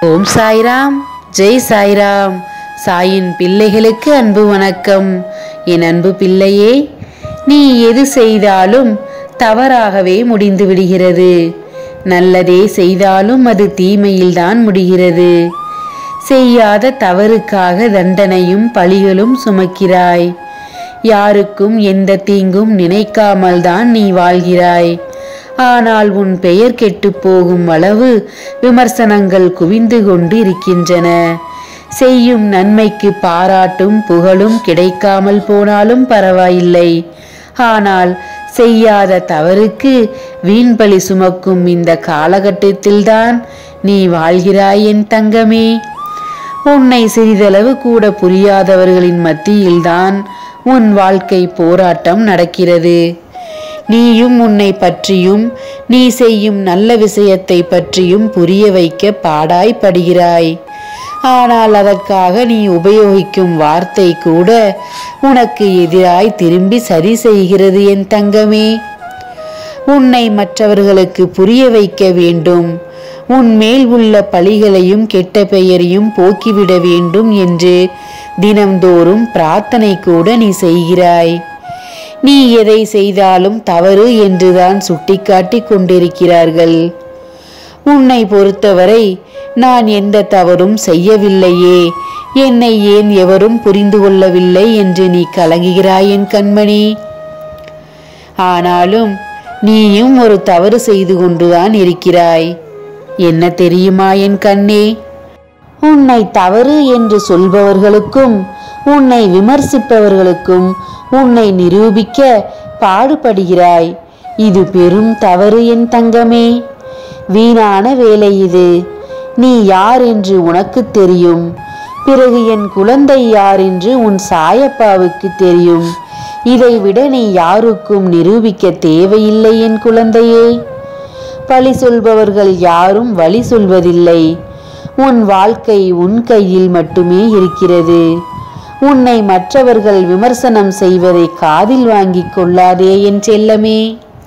ஓம் சாய்ராம் ஜெய் சாய்ராம் சாயின் பிள்ளைகளுக்கு அன்பு வணக்கம் என் அன்பு பிள்ளையே நீ எது செய்தாலும் தவறாகவே முடிந்து விடுகிறது நல்லதே செய்தாலும் அது தீமையில்தான் முடிகிறது செய்யாத தவறுக்காக தண்டனையும் பழிகளும் சுமக்கிறாய் யாருக்கும் எந்த தீங்கும் நினைக்காமல் தான் நீ வாழ்கிறாய் ஆனால் உன் பெயர் கெட்டுப் போகும் அளவு விமர்சனங்கள் குவிந்து கொண்டு இருக்கின்றன செய்யும் நன்மைக்கு பாராட்டும் புகழும் கிடைக்காமல் போனாலும் பரவாயில்லை ஆனால் செய்யாத தவறுக்கு வீண்பலி சுமக்கும் இந்த காலகட்டத்தில்தான் நீ வாழ்கிறாய் என் தங்கமே உன்னை சிறிதளவு கூட புரியாதவர்களின் மத்தியில்தான் உன் வாழ்க்கை போராட்டம் நடக்கிறது நீயும் உன்னை பற்றியும் நீ செய்யும் நல்ல விஷயத்தை பற்றியும் புரிய வைக்க பாடாய்படுகிறாய் ஆனால் அதற்காக நீ உபயோகிக்கும் வார்த்தை கூட உனக்கு எதிராய் திரும்பி சரி செய்கிறது என் தங்கமே உன்னை மற்றவர்களுக்கு புரிய வைக்க வேண்டும் உன் மேல் உள்ள பழிகளையும் கெட்ட பெயரையும் போக்கிவிட வேண்டும் என்று தினம்தோறும் பிரார்த்தனை கூட நீ செய்கிறாய் நீ எதை செய்தாலும் தவறு என்றுதான் சுட்டிக்காட்டி கொண்டிருக்கிறார்கள் உன்னை பொறுத்தவரை நான் எந்த தவறும் செய்யவில்லையே என்னை ஏன் எவரும் புரிந்து கொள்ளவில்லை என்று நீ கலங்குகிறாய் என் கண்மணி ஆனாலும் நீயும் ஒரு தவறு செய்து கொண்டுதான் இருக்கிறாய் என்ன தெரியுமா என் கண்ணே உன்னை தவறு என்று சொல்பவர்களுக்கும் உன்னை விமர்சிப்பவர்களுக்கும் உன்னை நிரூபிக்க பாடுபடுகிறாய் இது பெரும் தவறு என் தங்கமே வீணான வேலை இது நீ யார் என்று உனக்கு தெரியும் பிறகு என் குழந்தை யார் என்று உன் சாயப்பாவுக்கு தெரியும் இதைவிட நீ யாருக்கும் நிரூபிக்க தேவையில்லை என் குழந்தையே பழி சொல்பவர்கள் யாரும் வழி சொல்வதில்லை உன் வாழ்க்கை உன் கையில் மட்டுமே இருக்கிறது உன்னை மற்றவர்கள் விமர்சனம் செய்வதை காதில் வாங்கிக் கொள்ளாதே என் செல்லமே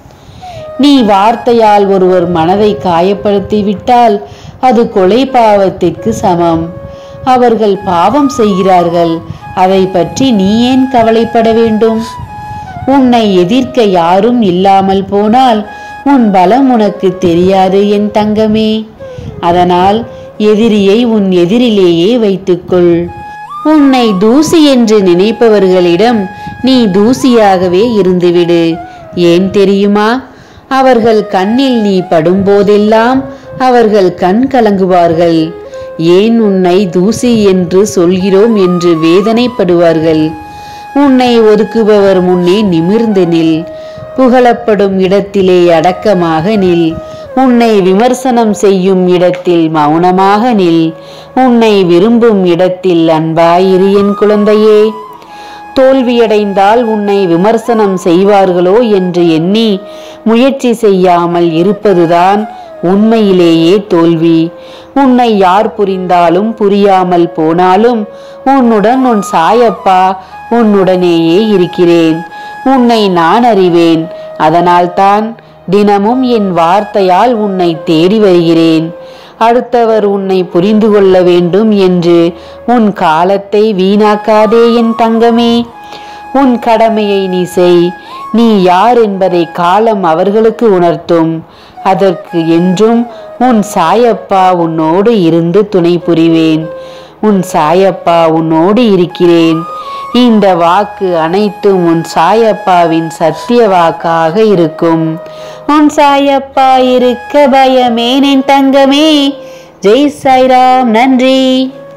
நீ வார்த்தையால் ஒருவர் மனதை காயப்படுத்தி விட்டால் அது கொலை பாவத்திற்கு சமம் அவர்கள் பாவம் செய்கிறார்கள் அதை பற்றி நீ ஏன் கவலைப்பட வேண்டும் உன்னை எதிர்க்க யாரும் இல்லாமல் போனால் உன் பலம் உனக்கு தெரியாது என் தங்கமே அதனால் எதிரியை உன் எதிரிலேயே வைத்துக்கொள் உன்னை தூசி என்று நினைப்பவர்களிடம் நீ தூசியாகவே இருந்துவிடு ஏன் தெரியுமா அவர்கள் கண்ணில் நீ படும்போதெல்லாம் அவர்கள் கண் கலங்குவார்கள் ஏன் உன்னை தூசி என்று சொல்கிறோம் என்று வேதனைப்படுவார்கள் உன்னை ஒதுக்குபவர் முன்னே நிமிர்ந்து நில் புகழப்படும் இடத்திலே அடக்கமாக நில் உன்னை விமர்சனம் செய்யும் இடத்தில் மௌனமாக நில் உன்னை விரும்பும் இடத்தில் அன்பாயிரு என் குழந்தையே தோல்வியடைந்தால் உன்னை விமர்சனம் செய்வார்களோ என்று எண்ணி முயற்சி செய்யாமல் இருப்பதுதான் உண்மையிலேயே தோல்வி உன்னை யார் புரிந்தாலும் புரியாமல் போனாலும் உன்னுடன் உன் சாயப்பா உன்னுடனேயே இருக்கிறேன் உன்னை நான் அறிவேன் அதனால்தான் தினமும் என் வார்த்தையால் உன்னை தேடி வருகிறேன் அடுத்தவர் உன்னை புரிந்து கொள்ள வேண்டும் என்று உன் காலத்தை வீணாக்காதே என் தங்கமே உன் கடமையை நீ செய் நீ யார் என்பதை காலம் அவர்களுக்கு உணர்த்தும் அதற்கு என்றும் உன் சாயப்பா உன்னோடு இருந்து துணை புரிவேன் உன் சாயப்பா உன்னோடு இருக்கிறேன் இந்த வாக்கு அனைத்தும் உன் சாயப்பாவின் சத்திய வாக்காக இருக்கும் உன் சாயப்பா இருக்க பயமேன் என் தங்கமே ஜெய் சாய்ராம் நன்றி